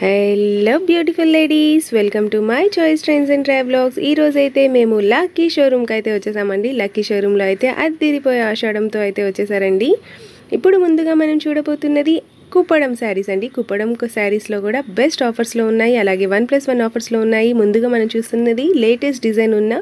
hello beautiful ladies welcome to my choice trains and travelogues ఈ రోజు అయితే మేము లక్కీ షోరూమ్కి అయితే వచ్చేసామండి లక్కీ షోరూంలో అయితే అద్దిరిపోయే ఆషాఢంతో అయితే వచ్చేసారండి ఇప్పుడు ముందుగా మనం చూడబోతున్నది కుప్పడం శారీస్ అండి కుప్పడం శారీస్లో కూడా బెస్ట్ ఆఫర్స్లో ఉన్నాయి అలాగే వన్ ప్లస్ వన్ ఆఫర్స్లో ఉన్నాయి ముందుగా మనం చూస్తున్నది లేటెస్ట్ డిజైన్ ఉన్న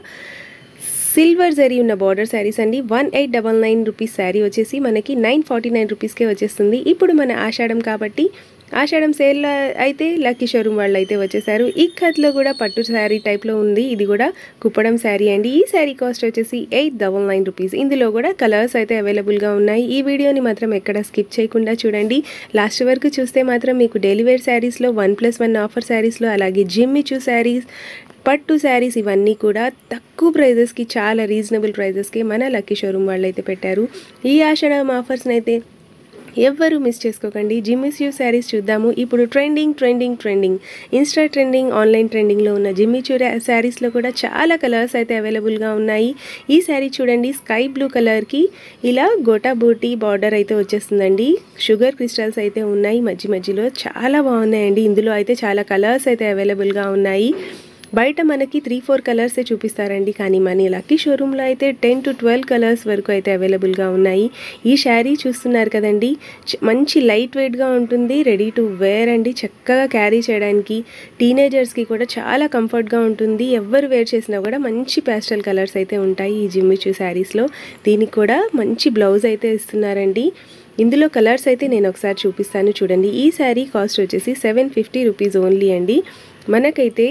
సిల్వర్ జరీ ఉన్న బార్డర్ శారీస్ అండి one eight double nine rupees sari వచ్చేసి మనకి నైన్ ఫార్టీ నైన్ రూపీస్కే వచ్చేస్తుంది ఇప్పుడు మన ఆషాఢం కాబట్టి ఆషాఢం సేల్లో అయితే లక్కీ షోరూమ్ వాళ్ళు అయితే వచ్చేసారు ఈ కత్లో కూడా పట్టు శారీ టైప్లో ఉంది ఇది కూడా కుప్పడం శారీ అండి ఈ శారీ కాస్ట్ వచ్చేసి ఎయిట్ డబల్ నైన్ రూపీస్ ఇందులో కూడా కలర్స్ అయితే అవైలబుల్గా ఉన్నాయి ఈ వీడియోని మాత్రం ఎక్కడ స్కిప్ చేయకుండా చూడండి లాస్ట్ వరకు చూస్తే మాత్రం మీకు డైలీ వేర్ శారీస్లో వన్ ప్లస్ వన్ ఆఫర్ శారీస్లో అలాగే జిమ్మిచూ శారీస్ పట్టు శారీస్ ఇవన్నీ కూడా తక్కువ ప్రైజెస్కి చాలా రీజనబుల్ ప్రైజెస్కి మన లక్కీ షోరూమ్ వాళ్ళు అయితే పెట్టారు ఈ ఆషాఢం ఆఫర్స్ని అయితే ఎవ్వరూ మిస్ చేసుకోకండి జిమ్మిస్ యూ శారీస్ చూద్దాము ఇప్పుడు trending trending trending Insta trending online ట్రెండింగ్లో ఉన్న జిమ్మిచూ శారీస్లో కూడా చాలా కలర్స్ అయితే అవైలబుల్గా ఉన్నాయి ఈ శారీ చూడండి స్కై బ్లూ కలర్కి ఇలా గోటా బూటీ బార్డర్ అయితే వచ్చేస్తుందండి షుగర్ క్రిస్టల్స్ అయితే ఉన్నాయి మధ్య మధ్యలో చాలా బాగున్నాయండి ఇందులో అయితే చాలా కలర్స్ అయితే అవైలబుల్గా ఉన్నాయి బయట మనకి త్రీ ఫోర్ కలర్సే చూపిస్తారండి కానీ మన లక్కీ షోరూంలో అయితే టెన్ టు ట్వెల్వ్ కలర్స్ వరకు అయితే అవైలబుల్గా ఉన్నాయి ఈ శారీ చూస్తున్నారు కదండి చ- మంచి లైట్ వెయిట్గా ఉంటుంది రెడీ టు వేర్ అండి చక్కగా క్యారీ చేయడానికి టీనేజర్స్కి కూడా చాలా కంఫర్ట్గా ఉంటుంది ఎవరు వేర్ చేసినా కూడా మంచి ప్యాస్టల్ కలర్స్ అయితే ఉంటాయి ఈ జిమ్మిచూ శారీస్లో దీనికి కూడా మంచి బ్లౌజ్ అయితే ఇస్తున్నారండి ఇందులో కలర్స్ అయితే నేను ఒకసారి చూపిస్తాను చూడండి ఈ శారీ కాస్ట్ వచ్చేసి సెవెన్ ఫిఫ్టీ రూపీస్ ఓన్లీ అండి మనకైతే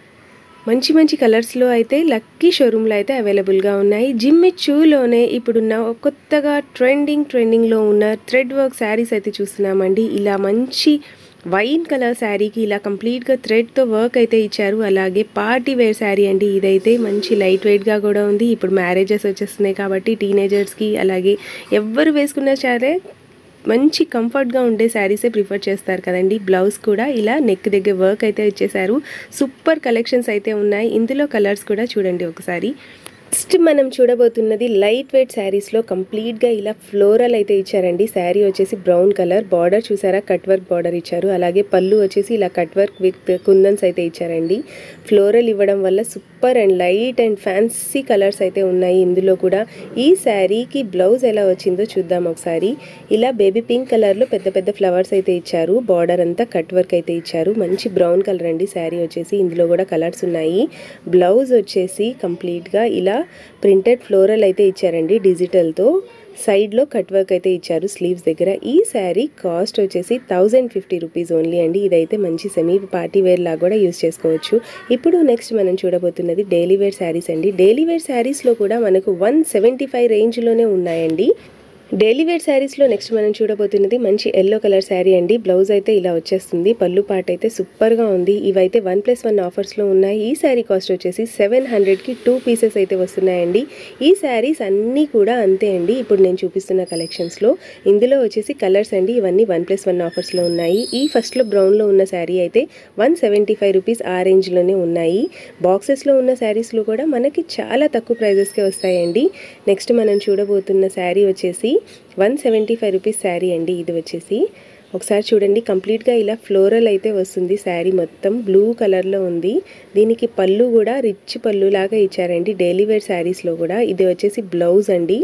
మంచి మంచి కలర్స్లో అయితే లక్కీ షోరూంలో అయితే అవైలబుల్గా ఉన్నాయి జిమ్మిచూలోనే ఇప్పుడున్న కొత్తగా ట్రెండింగ్ ట్రెండింగ్లో ఉన్న థ్రెడ్ వర్క్ శారీస్ అయితే చూస్తున్నామండి ఇలా మంచి వైన్ కలర్ శారీకి ఇలా కంప్లీట్గా థ్రెడ్తో వర్క్ అయితే ఇచ్చారు అలాగే పార్టీ వేర్ శారీ అండి ఇదైతే మంచి లైట్ వెయిట్గా కూడా ఉంది ఇప్పుడు మ్యారేజెస్ వచ్చేస్తున్నాయి కాబట్టి టీనేజర్స్కి అలాగే ఎవ్వరు వేసుకున్నా సరే మంచి కంఫర్ట్గా ఉండే శారీసే ప్రిఫర్ చేస్తారు కదండి బ్లౌజ్ కూడా ఇలా నెక్ దగ్గర వర్క్ అయితే ఇచ్చేసారు సూపర్ కలెక్షన్స్ అయితే ఉన్నాయి ఇందులో కలర్స్ కూడా చూడండి ఒకసారి నెక్స్ట్ మనం చూడబోతున్నది లైట్ వెయిట్ శారీస్లో కంప్లీట్గా ఇలా ఫ్లోరల్ అయితే ఇచ్చారండి శారీ వచ్చేసి బ్రౌన్ కలర్ బార్డర్ చూసారా కట్ వర్క్ బార్డర్ ఇచ్చారు అలాగే పళ్ళు వచ్చేసి ఇలా కట్ వర్క్ విత్ కుందన్స్ అయితే ఇచ్చారండి ఫ్లోరల్ ఇవ్వడం వల్ల super and light and fancy colours అయితే ఉన్నాయి ఇందులో కూడా ఈ శారీకి బ్లౌజ్ ఎలా వచ్చిందో చూద్దాం ఒకసారి ఇలా బేబీ పింక్ కలర్లో పెద్ద పెద్ద ఫ్లవర్స్ అయితే ఇచ్చారు బార్డర్ అంతా కట్ వర్క్ అయితే ఇచ్చారు మంచి బ్రౌన్ కలర్ అండి శారీ వచ్చేసి ఇందులో కూడా కలర్స్ ఉన్నాయి బ్లౌజ్ వచ్చేసి కంప్లీట్గా ఇలా ప్రింటెడ్ ఫ్లోరల్ అయితే ఇచ్చారండి డిజిటల్తో సైడ్లో కట్ వర్క్ అయితే ఇచ్చారు స్లీవ్స్ దగ్గర ఈ శారీ కాస్ట్ వచ్చేసి థౌజండ్ ఫిఫ్టీ రూపీస్ ఓన్లీ అండి ఇదైతే మంచి సెమీ పార్టీ వేర్ లాగా కూడా యూస్ చేసుకోవచ్చు ఇప్పుడు నెక్స్ట్ మనం చూడబోతున్నది డైలీ వేర్ శారీస్ అండి డైలీ వేర్ శారీస్లో కూడా మనకు వన్ సెవెంటీ ఫైవ్ రేంజ్లోనే ఉన్నాయండి డైలీ వేర్ శారీస్లో నెక్స్ట్ మనం చూడబోతున్నది మంచి ఎల్లో కలర్ శారీ అండి బ్లౌజ్ అయితే ఇలా వచ్చేస్తుంది పళ్ళు పాట అయితే సూపర్గా ఉంది ఇవైతే వన్ ప్లస్ వన్ ఆఫర్స్లో ఉన్నాయి ఈ శారీ కాస్ట్ వచ్చేసి సెవెన్ హండ్రెడ్కి టూ పీసెస్ అయితే వస్తున్నాయండి ఈ శారీస్ అన్నీ కూడా అంతే అండి ఇప్పుడు నేను చూపిస్తున్న కలెక్షన్స్లో ఇందులో వచ్చేసి కలర్స్ అండి ఇవన్నీ వన్ ప్లస్ వన్ ఆఫర్స్లో ఉన్నాయి ఈ ఫస్ట్లో బ్రౌన్లో ఉన్న శారీ అయితే వన్ సెవెంటీ ఫైవ్ రూపీస్ ఆ రేంజ్లోనే ఉన్నాయి బాక్సెస్లో ఉన్న శారీస్లో కూడా మనకి చాలా తక్కువ ప్రైజెస్కే వస్తాయండి నెక్స్ట్ మనం చూడబోతున్న శారీ వచ్చేసి one seventy five rupees sari అండి ఇది వచ్చేసి ఒకసారి చూడండి కంప్లీట్గా ఇలా ఫ్లోరల్ అయితే వస్తుంది శారీ మొత్తం బ్లూ కలర్లో ఉంది దీనికి పళ్ళు కూడా రిచ్ పళ్ళు లాగా ఇచ్చారండి డైలీ వేర్ శారీస్లో కూడా ఇది వచ్చేసి బ్లౌజ్ అండి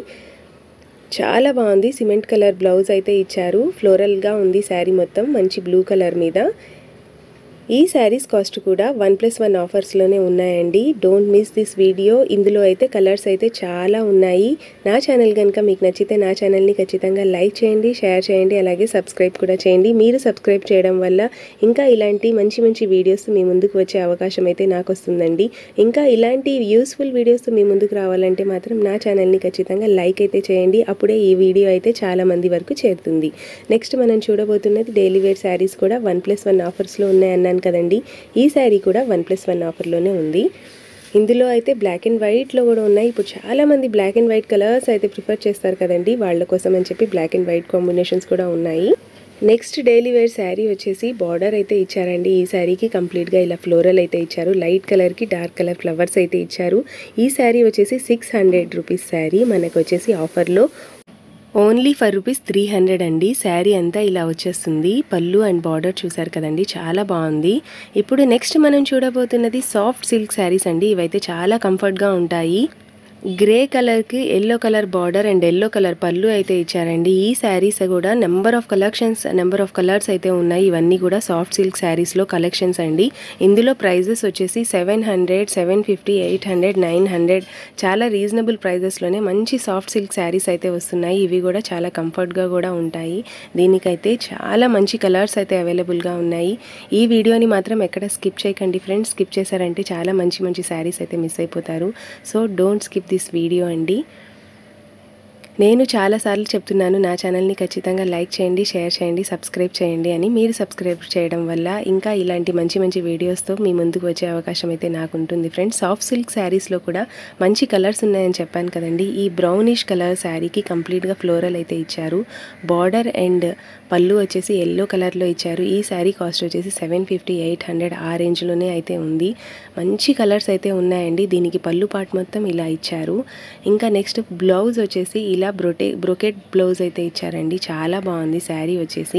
చాలా బాగుంది సిమెంట్ కలర్ బ్లౌజ్ అయితే ఇచ్చారు ఫ్లోరల్గా ఉంది శారీ మొత్తం మంచి బ్లూ కలర్ మీద ఈ శారీస్ కాస్ట్ కూడా వన్ ప్లస్ వన్ ఆఫర్స్లోనే ఉన్నాయండి డోంట్ మిస్ దిస్ వీడియో ఇందులో అయితే కలర్స్ అయితే చాలా ఉన్నాయి నా ఛానల్ కనుక మీకు నచ్చితే నా ఛానల్ని ఖచ్చితంగా లైక్ చేయండి షేర్ చేయండి అలాగే సబ్స్క్రైబ్ కూడా చేయండి మీరు సబ్స్క్రైబ్ చేయడం వల్ల ఇంకా ఇలాంటి మంచి మంచి వీడియోస్ మీ ముందుకు వచ్చే అవకాశం అయితే నాకు వస్తుందండి ఇంకా ఇలాంటి యూస్ఫుల్ వీడియోస్ మీ ముందుకు రావాలంటే మాత్రం నా ఛానల్ని ఖచ్చితంగా లైక్ అయితే చేయండి అప్పుడే ఈ వీడియో అయితే చాలా మంది వరకు చేరుతుంది నెక్స్ట్ మనం చూడబోతున్నది డైలీ వేర్ శారీస్ కూడా వన్ ప్లస్ వన్ ఆఫర్స్లో ఉన్నాయన్నాను కదండి ఈ శారీ కూడా వన్ ప్లస్ వన్ ఆఫర్లోనే ఉంది ఇందులో అయితే బ్లాక్ అండ్ వైట్లో కూడా ఉన్నాయి ఇప్పుడు చాలా మంది బ్లాక్ అండ్ వైట్ కలర్స్ అయితే ప్రిఫర్ చేస్తారు కదండి వాళ్ళ కోసం అని చెప్పి బ్లాక్ అండ్ వైట్ కాంబినేషన్స్ కూడా ఉన్నాయి నెక్స్ట్ డైలీ వేర్ శారీ వచ్చేసి బార్డర్ అయితే ఇచ్చారండి ఈ శారీకి కంప్లీట్గా ఇలా ఫ్లోరల్ అయితే ఇచ్చారు లైట్ కలర్కి డార్క్ కలర్ ఫ్లవర్స్ అయితే ఇచ్చారు ఈ శారీ వచ్చేసి సిక్స్ హండ్రెడ్ రూపీస్ శారీ మనకు వచ్చేసి ఆఫర్లో only for rupees three hundred అండి శారీ అంతా ఇలా వచ్చేస్తుంది పళ్ళు అండ్ బార్డర్ చూసారు కదండి చాలా బాగుంది ఇప్పుడు నెక్స్ట్ మనం చూడబోతున్నది సాఫ్ట్ సిల్క్ శారీస్ అండి ఇవైతే చాలా కంఫర్ట్గా ఉంటాయి గ్రే కలర్కి yellow colour border and yellow colour పళ్ళు అయితే ఇచ్చారండి ఈ శారీస్ కూడా number of collections number of colours అయితే ఉన్నాయి ఇవన్నీ కూడా సాఫ్ట్ సిల్క్ శారీస్లో కలెక్షన్స్ అండి ఇందులో ప్రైజెస్ వచ్చేసి seven hundred seven fifty eight hundred nine hundred చాలా రీజనబుల్ ప్రైజెస్లోనే మంచి సాఫ్ట్ సిల్క్ శారీస్ అయితే వస్తున్నాయి ఇవి కూడా చాలా కంఫర్ట్గా కూడా ఉంటాయి దీనికైతే చాలా మంచి కలర్స్ అయితే అవైలబుల్గా ఉన్నాయి ఈ వీడియోని మాత్రం ఎక్కడ స్కిప్ చేయకండి ఫ్రెండ్స్ స్కిప్ చేశారంటే చాలా మంచి మంచి శారీస్ అయితే మిస్ అయిపోతారు so don't skip this video అండి నేను చాలాసార్లు చెప్తున్నాను నా ఛానల్ని ఖచ్చితంగా లైక్ చేయండి షేర్ చేయండి సబ్స్క్రైబ్ చేయండి అని మీరు సబ్స్క్రైబ్ చేయడం వల్ల ఇంకా ఇలాంటి మంచి మంచి వీడియోస్తో మీ ముందుకు వచ్చే అవకాశం అయితే నాకు ఉంటుంది ఫ్రెండ్స్ సాఫ్ట్ సిల్క్ శారీస్లో కూడా మంచి కలర్స్ ఉన్నాయని చెప్పాను కదండి ఈ బ్రౌనిష్ కలర్ శారీకి కంప్లీట్గా ఫ్లోరల్ అయితే ఇచ్చారు బార్డర్ అండ్ పళ్ళు వచ్చేసి ఎల్లో కలర్లో ఇచ్చారు ఈ శారీ కాస్ట్ వచ్చేసి సెవెన్ ఫిఫ్టీ ఎయిట్ హండ్రెడ్ ఆ రేంజ్లోనే అయితే ఉంది మంచి కలర్స్ అయితే ఉన్నాయండి దీనికి పళ్ళు పాట్ మొత్తం ఇలా ఇచ్చారు ఇంకా నెక్స్ట్ బ్లౌజ్ వచ్చేసి ఇలా బ్రొటే బ్రొకెట్ బ్లౌజ్ అయితే ఇచ్చారండి చాలా బాగుంది శారీ వచ్చేసి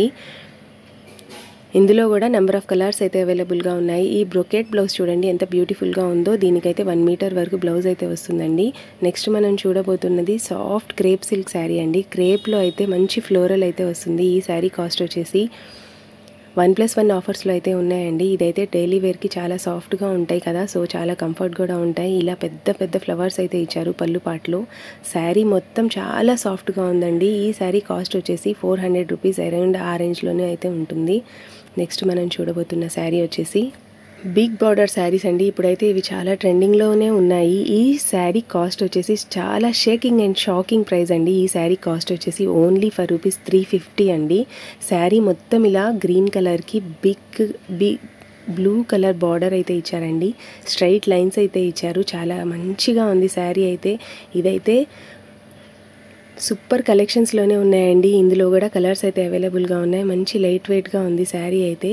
ఇందులో కూడా నెంబర్ ఆఫ్ కలర్స్ అయితే అవైలబుల్గా ఉన్నాయి ఈ బ్రొకెట్ బ్లౌజ్ చూడండి ఎంత బ్యూటిఫుల్గా ఉందో దీనికైతే వన్ మీటర్ వరకు బ్లౌజ్ అయితే వస్తుందండి నెక్స్ట్ మనం చూడబోతున్నది సాఫ్ట్ క్రేప్ సిల్క్ శారీ అండి క్రేప్లో అయితే మంచి ఫ్లోరల్ అయితే వస్తుంది ఈ శారీ కాస్ట్ వచ్చేసి వన్ ప్లస్ వన్ ఆఫర్స్లో అయితే ఉన్నాయండి ఇదైతే డైలీ వేర్కి చాలా సాఫ్ట్గా ఉంటాయి కదా సో చాలా కంఫర్ట్ కూడా ఉంటాయి ఇలా పెద్ద పెద్ద ఫ్లవర్స్ అయితే ఇచ్చారు పళ్ళు పాటలో శారీ మొత్తం చాలా సాఫ్ట్గా ఉందండి ఈ శారీ కాస్ట్ వచ్చేసి ఫోర్ హండ్రెడ్ రూపీస్ అరౌండ్ ఆ రేంజ్లోనే అయితే ఉంటుంది నెక్స్ట్ మనం చూడబోతున్న శారీ వచ్చేసి బిగ్ బార్డర్ శారీస్ అండి ఇప్పుడైతే ఇవి చాలా ట్రెండింగ్లోనే ఉన్నాయి ఈ శారీ కాస్ట్ వచ్చేసి చాలా షేకింగ్ అండ్ షాకింగ్ ప్రైస్ అండి ఈ శారీ కాస్ట్ వచ్చేసి only for rupees three fifty అండి శారీ మొత్తం ఇలా గ్రీన్ కలర్కి big big blue colour border అయితే ఇచ్చారండి స్ట్రైట్ లైన్స్ అయితే ఇచ్చారు చాలా మంచిగా ఉంది శారీ అయితే ఇదైతే సూపర్ కలెక్షన్స్లోనే ఉన్నాయండి ఇందులో కూడా కలర్స్ అయితే అవైలబుల్గా ఉన్నాయి మంచి లైట్ వెయిట్గా ఉంది శారీ అయితే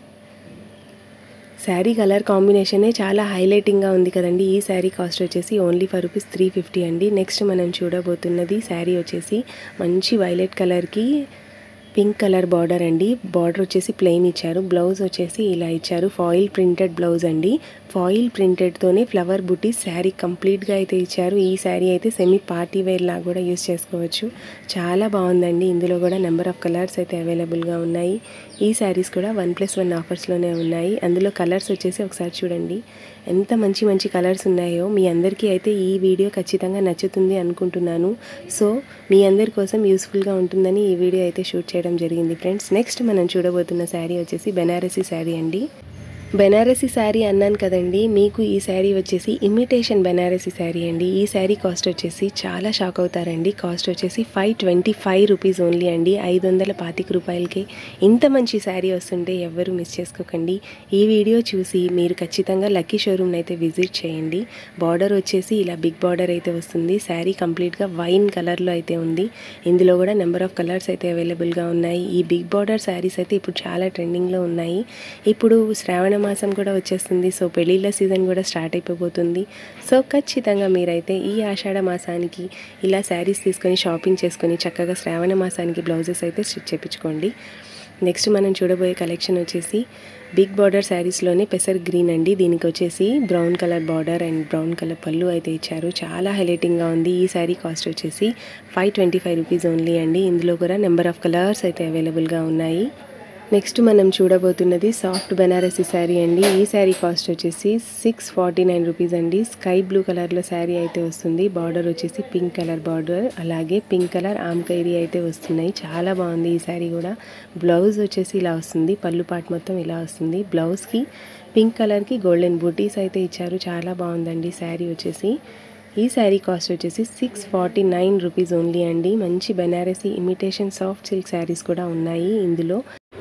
శారీ కలర్ కాంబినేషనే చాలా హైలైటింగ్గా ఉంది కదండి ఈ శారీ కాస్ట్ వచ్చేసి only for rupees three fifty అండి నెక్స్ట్ మనం చూడబోతున్నది శారీ వచ్చేసి మంచి వైలెట్ కలర్కి పింక్ కలర్ బార్డర్ అండి బార్డర్ వచ్చేసి ప్లెయిన్ ఇచ్చారు బ్లౌజ్ వచ్చేసి ఇలా ఇచ్చారు ఫాయిల్ ప్రింటెడ్ బ్లౌజ్ అండి ఫాయిల్ ప్రింటెడ్తోనే ఫ్లవర్ బుట్టి శారీ కంప్లీట్గా అయితే ఇచ్చారు ఈ శారీ అయితే సెమీ పార్టీ వేర్ లాగా కూడా యూస్ చేసుకోవచ్చు చాలా బాగుందండి ఇందులో కూడా నెంబర్ ఆఫ్ కలర్స్ అయితే అవైలబుల్గా ఉన్నాయి ఈ శారీస్ కూడా వన్ ప్లస్ వన్ ఆఫర్స్లోనే ఉన్నాయి అందులో కలర్స్ వచ్చేసి ఒకసారి చూడండి ఎంత మంచి మంచి కలర్స్ ఉన్నాయో మీ అందరికీ అయితే ఈ వీడియో ఖచ్చితంగా నచ్చుతుంది అనుకుంటున్నాను సో మీ అందరి కోసం యూస్ఫుల్గా ఉంటుందని ఈ వీడియో అయితే షూట్ చేయడం జరిగింది ఫ్రెండ్స్ నెక్స్ట్ మనం చూడబోతున్న శారీ వచ్చేసి బెనారసీ శారీ అండి బెనారసీ శారీ అన్నాను కదండి మీకు ఈ శారీ వచ్చేసి ఇమిటేషన్ బెనారసీ శారీ అండి ఈ శారీ కాస్ట్ వచ్చేసి చాలా షాక్ అవుతారండి కాస్ట్ వచ్చేసి five twenty five rupees only అండి ఐదు వందల పాతిక రూపాయలకి ఇంత మంచి శారీ వస్తుంటే ఎవ్వరూ మిస్ చేసుకోకండి ఈ వీడియో చూసి మీరు ఖచ్చితంగా లక్కీ షోరూమ్ని అయితే విజిట్ చేయండి బార్డర్ వచ్చేసి ఇలా బిగ్ బార్డర్ అయితే వస్తుంది శారీ కంప్లీట్గా వైన్ కలర్లో అయితే ఉంది ఇందులో కూడా నెంబర్ ఆఫ్ కలర్స్ అయితే అవైలబుల్గా ఉన్నాయి ఈ బిగ్ బార్డర్ శారీస్ అయితే ఇప్పుడు చాలా ట్రెండింగ్లో ఉన్నాయి ఇప్పుడు శ్రావణ మాసం కూడా వచ్చేస్తుంది సో పెళ్ళిళ్ళ సీజన్ కూడా స్టార్ట్ అయిపోతుంది సో ఖచ్చితంగా మీరైతే ఈ ఆషాఢ మాసానికి ఇలా శారీస్ తీసుకొని షాపింగ్ చేసుకొని చక్కగా శ్రావణ మాసానికి బ్లౌజెస్ అయితే స్టిచ్ చేయించుకోండి నెక్స్ట్ మనం చూడబోయే కలెక్షన్ వచ్చేసి బిగ్ బార్డర్ శారీస్లోనే పెసర్ గ్రీన్ అండి దీనికి వచ్చేసి brown colour border and brown colour పళ్ళు అయితే ఇచ్చారు చాలా హైలైటింగ్గా ఉంది ఈ శారీ కాస్ట్ వచ్చేసి five twenty five rupees only అండి ఇందులో కూడా నెంబర్ ఆఫ్ కలర్స్ అయితే అవైలబుల్గా ఉన్నాయి నెక్స్ట్ మనం చూడబోతున్నది సాఫ్ట్ బెనారసీ శారీ అండి ఈ శారీ కాస్ట్ వచ్చేసి సిక్స్ ఫార్టీ నైన్ రూపీస్ అండి స్కై బ్లూ కలర్లో శారీ అయితే వస్తుంది బార్డర్ వచ్చేసి పింక్ కలర్ బార్డర్ అలాగే పింక్ కలర్ ఆమ్కైరీ అయితే వస్తున్నాయి చాలా బాగుంది ఈ శారీ కూడా బ్లౌజ్ వచ్చేసి ఇలా వస్తుంది పళ్ళు పాటు మొత్తం ఇలా వస్తుంది బ్లౌజ్కి పింక్ కలర్కి గోల్డెన్ బూటీస్ అయితే ఇచ్చారు చాలా బాగుందండి శారీ వచ్చేసి ఈ శారీ కాస్ట్ వచ్చేసి six forty nine rupees only అండి మంచి Banarasi imitation soft silk saris కూడా ఉన్నాయి ఇందులో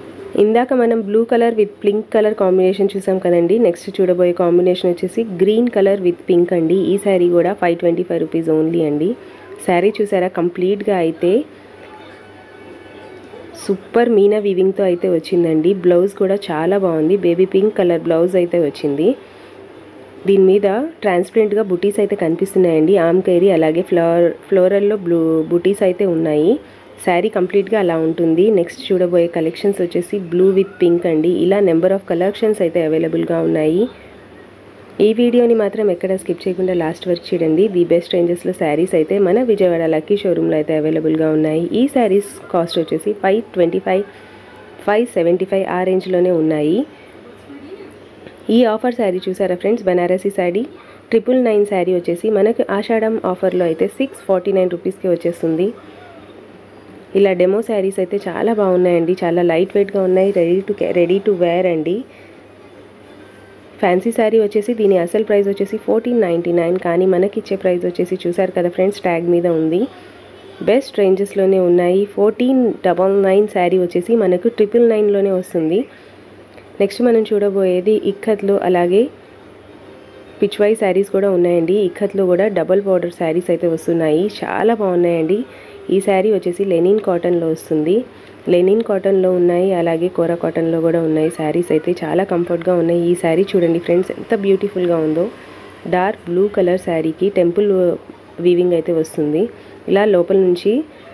ఇందాక మనం blue colour with pink colour combination చూసాం కదండి నెక్స్ట్ చూడబోయే కాంబినేషన్ వచ్చేసి గ్రీన్ కలర్ విత్ పింక్ అండి ఈ శారీ కూడా five twenty five rupees only అండి శారీ చూసారా కంప్లీట్గా అయితే సూపర్ మీనా వివింగ్తో అయితే వచ్చిందండి బ్లౌజ్ కూడా చాలా బాగుంది బేబీ పింక్ కలర్ బ్లౌజ్ అయితే వచ్చింది దీని మీద ట్రాన్స్పరెంట్గా బుటీస్ అయితే కనిపిస్తున్నాయండి ఆమ్కైరీ అలాగే ఫ్లవర్ ఫ్లోరల్లో బ్లూ బుటీస్ అయితే ఉన్నాయి శారీ కంప్లీట్గా అలా ఉంటుంది నెక్స్ట్ చూడబోయే కలెక్షన్స్ వచ్చేసి బ్లూ విత్ పింక్ అండి ఇలా నెంబర్ ఆఫ్ కలెక్షన్స్ అయితే అవైలబుల్గా ఉన్నాయి ఈ వీడియోని మాత్రం ఎక్కడ స్కిప్ చేయకుండా లాస్ట్ వరకు చూడండి ది బెస్ట్ రేంజెస్లో శారీస్ అయితే మన విజయవాడ లక్కీ షోరూంలో అయితే అవైలబుల్గా ఉన్నాయి ఈ శారీస్ కాస్ట్ వచ్చేసి five twenty five five seventy five ఆ రేంజ్లోనే ఉన్నాయి ఈ ఆఫర్ శారీ చూసారా friends Banarasi sari triple nine sari వచ్చేసి మనకు ఆషాఢం ఆఫర్లో అయితే సిక్స్ ఫార్టీ నైన్ రూపీస్కి వచ్చేస్తుంది ఇలా డెమో శారీస్ అయితే చాలా బాగున్నాయండి చాలా లైట్ వెయిట్గా ఉన్నాయి ready to ready to wear అండి ఫ్యాన్సీ శారీ వచ్చేసి దీని అసలు ప్రైస్ వచ్చేసి ఫోర్టీన్ నైంటీ నైన్ కానీ మనకి ఇచ్చే ప్రైస్ వచ్చేసి చూసారు కదా ఫ్రెండ్స్ ట్యాగ్ మీద ఉంది బెస్ట్ రేంజెస్లోనే ఉన్నాయి ఫోర్టీన్ డబల్ నైన్ శారీ వచ్చేసి మనకు ట్రిపుల్ నైన్లోనే వస్తుంది నెక్స్ట్ మనం చూడబోయేది ఇక్కత్లో అలాగే పిచ్వై శారీస్ కూడా ఉన్నాయండి ఇక్కత్లో కూడా డబల్ బార్డర్ శారీస్ అయితే వస్తున్నాయి చాలా బాగున్నాయండి ఈ శారీ వచ్చేసి లెనిన్ కాటన్లో వస్తుంది లెనిన్ కాటన్లో ఉన్నాయి అలాగే కోరా కాటన్లో కూడా ఉన్నాయి శారీస్ అయితే చాలా కంఫర్ట్గా ఉన్నాయి ఈ శారీ చూడండి ఫ్రెండ్స్ ఎంత బ్యూటిఫుల్గా ఉందో డార్క్ బ్లూ కలర్ శారీకి టెంపుల్ వీవింగ్ అయితే వస్తుంది ఇలా లోపల నుంచి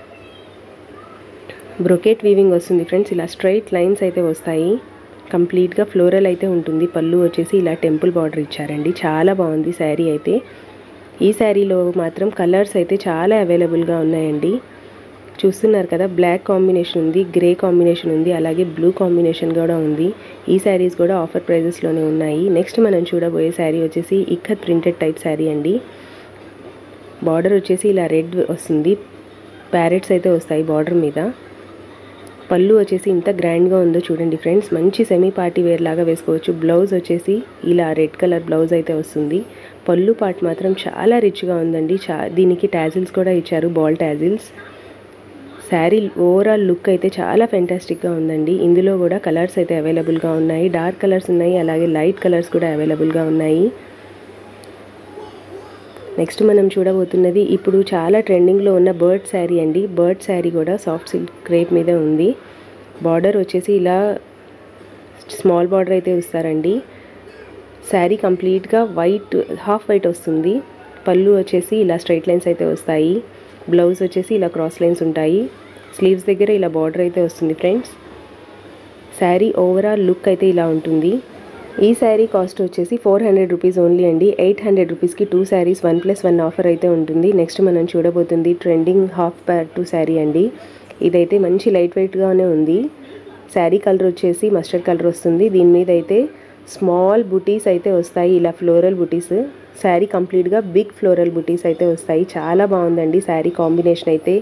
బ్రొకెట్ వీవింగ్ వస్తుంది ఫ్రెండ్స్ ఇలా స్ట్రైట్ లైన్స్ అయితే వస్తాయి కంప్లీట్గా ఫ్లోరల్ అయితే ఉంటుంది పళ్ళు వచ్చేసి ఇలా టెంపుల్ బార్డర్ ఇచ్చారండి చాలా బాగుంది శారీ అయితే ఈ శారీలో మాత్రం కలర్స్ అయితే చాలా అవైలబుల్గా ఉన్నాయండి చూస్తున్నారు కదా బ్లాక్ కాంబినేషన్ ఉంది గ్రే కాంబినేషన్ ఉంది అలాగే బ్లూ కాంబినేషన్ కూడా ఉంది ఈ శారీస్ కూడా ఆఫర్ ప్రైజెస్లోనే ఉన్నాయి నెక్స్ట్ మనం చూడబోయే శారీ వచ్చేసి ఇక్కత్ ప్రింటెడ్ టైప్ శారీ అండి బార్డర్ వచ్చేసి ఇలా రెడ్ వస్తుంది ప్యారెట్స్ అయితే వస్తాయి బార్డర్ మీద పళ్ళు వచ్చేసి ఇంత గ్రాండ్గా ఉందో చూడండి ఫ్రెండ్స్ మంచి సెమీ పార్టీ వేర్ లాగా వేసుకోవచ్చు బ్లౌజ్ వచ్చేసి ఇలా రెడ్ కలర్ బ్లౌజ్ అయితే వస్తుంది పళ్ళు పార్ట్ మాత్రం చాలా రిచ్గా ఉందండి చా దీనికి ట్యాజిల్స్ కూడా ఇచ్చారు ball tassels sari overall look అయితే చాలా ఫెంటాస్టిక్గా ఉందండి ఇందులో కూడా కలర్స్ అయితే అవైలబుల్గా ఉన్నాయి డార్క్ కలర్స్ ఉన్నాయి అలాగే లైట్ కలర్స్ కూడా అవైలబుల్గా ఉన్నాయి నెక్స్ట్ మనం చూడబోతున్నది ఇప్పుడు చాలా ట్రెండింగ్లో ఉన్న బర్డ్ శారీ అండి బర్డ్ శారీ కూడా సాఫ్ట్ సిల్క్ క్రేప్ మీద ఉంది బార్డర్ వచ్చేసి ఇలా స్మాల్ బార్డర్ అయితే ఇస్తారండి శారీ కంప్లీట్గా వైట్ హాఫ్ వైట్ వస్తుంది పళ్ళు వచ్చేసి ఇలా స్ట్రైట్ లైన్స్ అయితే వస్తాయి బ్లౌజ్ వచ్చేసి ఇలా క్రాస్ లైన్స్ ఉంటాయి స్లీవ్స్ దగ్గర ఇలా బార్డర్ అయితే వస్తుంది ఫ్రెండ్స్ శారీ ఓవరాల్ లుక్ అయితే ఇలా ఉంటుంది ఈ శారీ కాస్ట్ వచ్చేసి ఫోర్ హండ్రెడ్ రూపీస్ ఓన్లీ అండి ఎయిట్ హండ్రెడ్ రూపీస్కి two saris one plus one offer అయితే ఉంటుంది నెక్స్ట్ మనం చూడబోతుంది trending half Pyaar two sari అండి ఇదైతే మంచి లైట్ వెయిట్గానే ఉంది శారీ కలర్ వచ్చేసి మస్టర్డ్ కలర్ వస్తుంది దీని మీద అయితే స్మాల్ బుటీస్ అయితే వస్తాయి ఇలా ఫ్లోరల్ బుటీస్ శారీ కంప్లీట్గా బిగ్ ఫ్లోరల్ బుటీస్ అయితే వస్తాయి చాలా బాగుందండి శారీ కాంబినేషన్ అయితే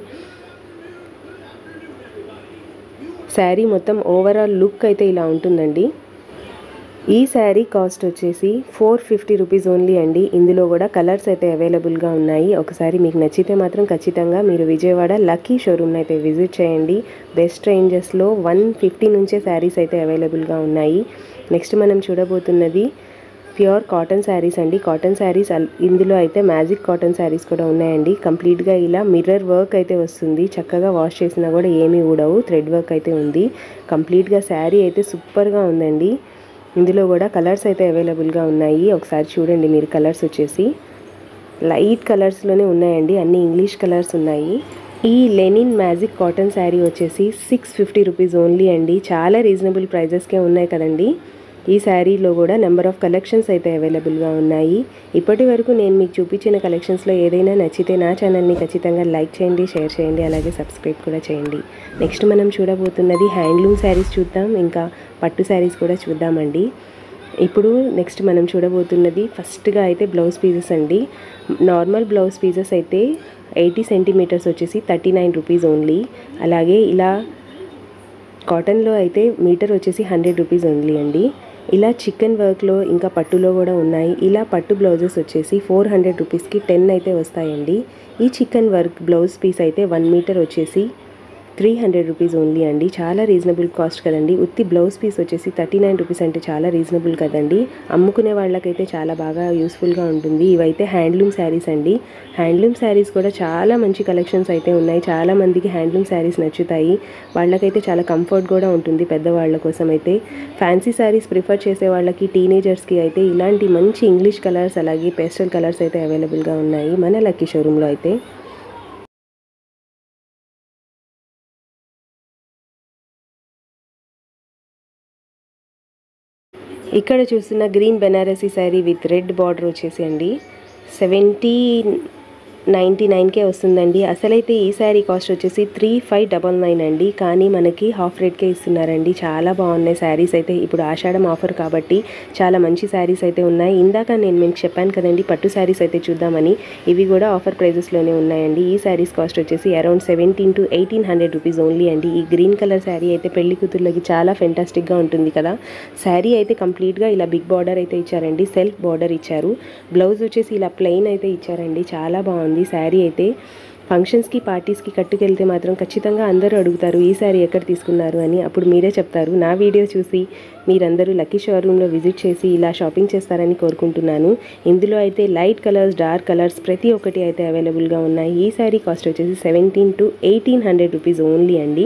శారీ మొత్తం ఓవరాల్ లుక్ అయితే ఇలా ఉంటుందండి ఈ శారీ కాస్ట్ వచ్చేసి ఫోర్ ఫిఫ్టీ రూపీస్ ఓన్లీ అండి ఇందులో కూడా కలర్స్ అయితే అవైలబుల్గా ఉన్నాయి ఒకసారి మీకు నచ్చితే మాత్రం ఖచ్చితంగా మీరు విజయవాడ లక్కీ షోరూమ్ని అయితే విజిట్ చేయండి బెస్ట్ రేంజెస్లో వన్ ఫిఫ్టీ నుంచే శారీస్ అయితే అవైలబుల్గా ఉన్నాయి నెక్స్ట్ మనం చూడబోతున్నది ప్యూర్ కాటన్ శారీస్ అండి కాటన్ శారీస్ ఇందులో అయితే మ్యాజిక్ కాటన్ శారీస్ కూడా ఉన్నాయండి కంప్లీట్గా ఇలా మిర్రర్ వర్క్ అయితే వస్తుంది చక్కగా వాష్ చేసినా కూడా ఏమీ ఊడవు థ్రెడ్ వర్క్ అయితే ఉంది కంప్లీట్గా శారీ అయితే సూపర్గా ఉందండి ఇందులో కూడా కలర్స్ అయితే అవైలబుల్గా ఉన్నాయి ఒకసారి చూడండి మీరు కలర్స్ వచ్చేసి లైట్ కలర్స్లోనే ఉన్నాయండి అన్ని ఇంగ్లీష్ కలర్స్ ఉన్నాయి ఈ లెనిన్ మ్యాజిక్ కాటన్ శారీ వచ్చేసి సిక్స్ ఫిఫ్టీ రూపీస్ ఓన్లీ అండి చాలా రీజనబుల్ ప్రైజెస్కే ఉన్నాయి కదండి ఈ శారీలో కూడా నెంబర్ ఆఫ్ కలెక్షన్స్ అయితే అవైలబుల్గా ఉన్నాయి ఇప్పటి వరకు నేను మీకు చూపించిన కలెక్షన్స్లో ఏదైనా నచ్చితే నా ఛానల్ని ఖచ్చితంగా లైక్ చేయండి షేర్ చేయండి అలాగే సబ్స్క్రైబ్ కూడా చేయండి నెక్స్ట్ మనం చూడబోతున్నది హ్యాండ్లూమ్ శారీస్ చూద్దాం ఇంకా పట్టు శారీస్ కూడా చూద్దామండి ఇప్పుడు నెక్స్ట్ మనం చూడబోతున్నది ఫస్ట్గా అయితే బ్లౌజ్ పీసెస్ అండి నార్మల్ బ్లౌజ్ పీసెస్ అయితే ఎయిటీ సెంటీమీటర్స్ వచ్చేసి థర్టీ నైన్ రూపీస్ ఓన్లీ అలాగే ఇలా కాటన్లో అయితే మీటర్ వచ్చేసి హండ్రెడ్ రూపీస్ ఓన్లీ అండి ఇలా చికెన్ వర్క్లో ఇంకా పట్టులో కూడా ఉన్నాయి ఇలా పట్టు బ్లౌజెస్ వచ్చేసి ఫోర్ హండ్రెడ్ రూపీస్కి టెన్ అయితే వస్తాయండి ఈ చికెన్ వర్క్ బ్లౌజ్ పీస్ అయితే వన్ మీటర్ వచ్చేసి త్రీ హండ్రెడ్ రూపీస్ ఓన్లీ అండి చాలా రీజనబుల్ కాస్ట్ కదండి ఉత్తి బ్లౌజ్ పీస్ వచ్చేసి థర్టీ నైన్ రూపీస్ అంటే చాలా రీజనబుల్ కదండి అమ్ముకునే వాళ్ళకైతే చాలా బాగా యూస్ఫుల్గా ఉంటుంది ఇవైతే హ్యాండ్లూమ్ శారీస్ అండి హ్యాండ్లూమ్ శారీస్ కూడా చాలా మంచి కలెక్షన్స్ అయితే ఉన్నాయి చాలా మందికి హ్యాండ్లూమ్ శారీస్ నచ్చుతాయి వాళ్ళకైతే చాలా కంఫర్ట్ కూడా ఉంటుంది పెద్దవాళ్ళ కోసం అయితే ఫ్యాన్సీ శారీస్ ప్రిఫర్ చేసే వాళ్ళకి టీనేజర్స్కి అయితే ఇలాంటి మంచి ఇంగ్లీష్ కలర్స్ అలాగే పేస్టల్ కలర్స్ అయితే అవైలబుల్గా ఉన్నాయి మన లక్కీ షోరూంలో అయితే ఇక్కడ చూస్తున్న green Banarasi sari with red border వచ్చేసి అండి సెవెంటీ నైంటీ నైన్కే వస్తుందండి అసలైతే ఈ శారీ కాస్ట్ వచ్చేసి త్రీ ఫైవ్ డబల్ నైన్ అండి కానీ మనకి హాఫ్ రేట్కే ఇస్తున్నారండి చాలా బాగున్నాయి శారీస్ అయితే ఇప్పుడు ఆషాఢం ఆఫర్ కాబట్టి చాలా మంచి శారీస్ అయితే ఉన్నాయి ఇందాక నేను మీకు చెప్పాను కదండి పట్టు శారీస్ అయితే చూద్దామని ఇవి కూడా ఆఫర్ ప్రైజెస్లోనే ఉన్నాయండి ఈ శారీస్ కాస్ట్ వచ్చేసి around seventeen to eighteen hundred rupees only అండి ఈ గ్రీన్ కలర్ శారీ అయితే పెళ్లి కూతుర్లకి చాలా ఫెంటాస్టిక్గా ఉంటుంది కదా శారీ అయితే కంప్లీట్గా ఇలా బిగ్ బార్డర్ అయితే ఇచ్చారండి సెల్ఫ్ బార్డర్ ఇచ్చారు బ్లౌజ్ వచ్చేసి ఇలా ప్లెయిన్ అయితే ఇచ్చారండి చాలా బాగుంది శారీ అయితే ఫంక్షన్స్కి పార్టీస్కి కట్టుకెళ్తే మాత్రం ఖచ్చితంగా అందరూ అడుగుతారు ఈ శారీ ఎక్కడ తీసుకున్నారు అని అప్పుడు మీరే చెప్తారు నా వీడియో చూసి మీరందరూ లక్కీ షోరూంలో విజిట్ చేసి ఇలా షాపింగ్ చేస్తారని కోరుకుంటున్నాను ఇందులో అయితే లైట్ కలర్స్ డార్క్ కలర్స్ ప్రతి ఒక్కటి అయితే అవైలబుల్గా ఉన్నాయి ఈ శారీ కాస్ట్ వచ్చేసి seventeen to eighteen hundred rupees only అండి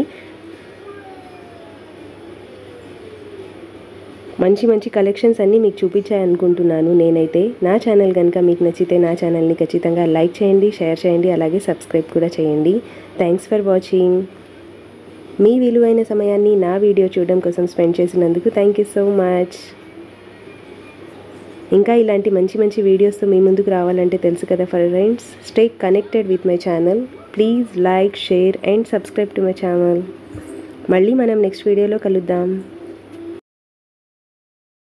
మంచి మంచి కలెక్షన్స్ అన్నీ మీకు చూపించాలనుకుంటున్నాను నేనైతే నా ఛానల్ కనుక మీకు నచ్చితే నా ఛానల్ని ఖచ్చితంగా లైక్ చేయండి షేర్ చేయండి అలాగే సబ్స్క్రైబ్ కూడా చేయండి థ్యాంక్స్ ఫర్ వాచింగ్ మీ విలువైన సమయాన్ని నా వీడియో చూడడం కోసం స్పెండ్ చేసినందుకు థ్యాంక్ యూ సో మచ్ ఇంకా ఇలాంటి మంచి మంచి వీడియోస్తో మీ ముందుకు రావాలంటే తెలుసు కదా friends stay connected with my channel please like share and subscribe to my channel మళ్ళీ మనం నెక్స్ట్ వీడియోలో కలుద్దాం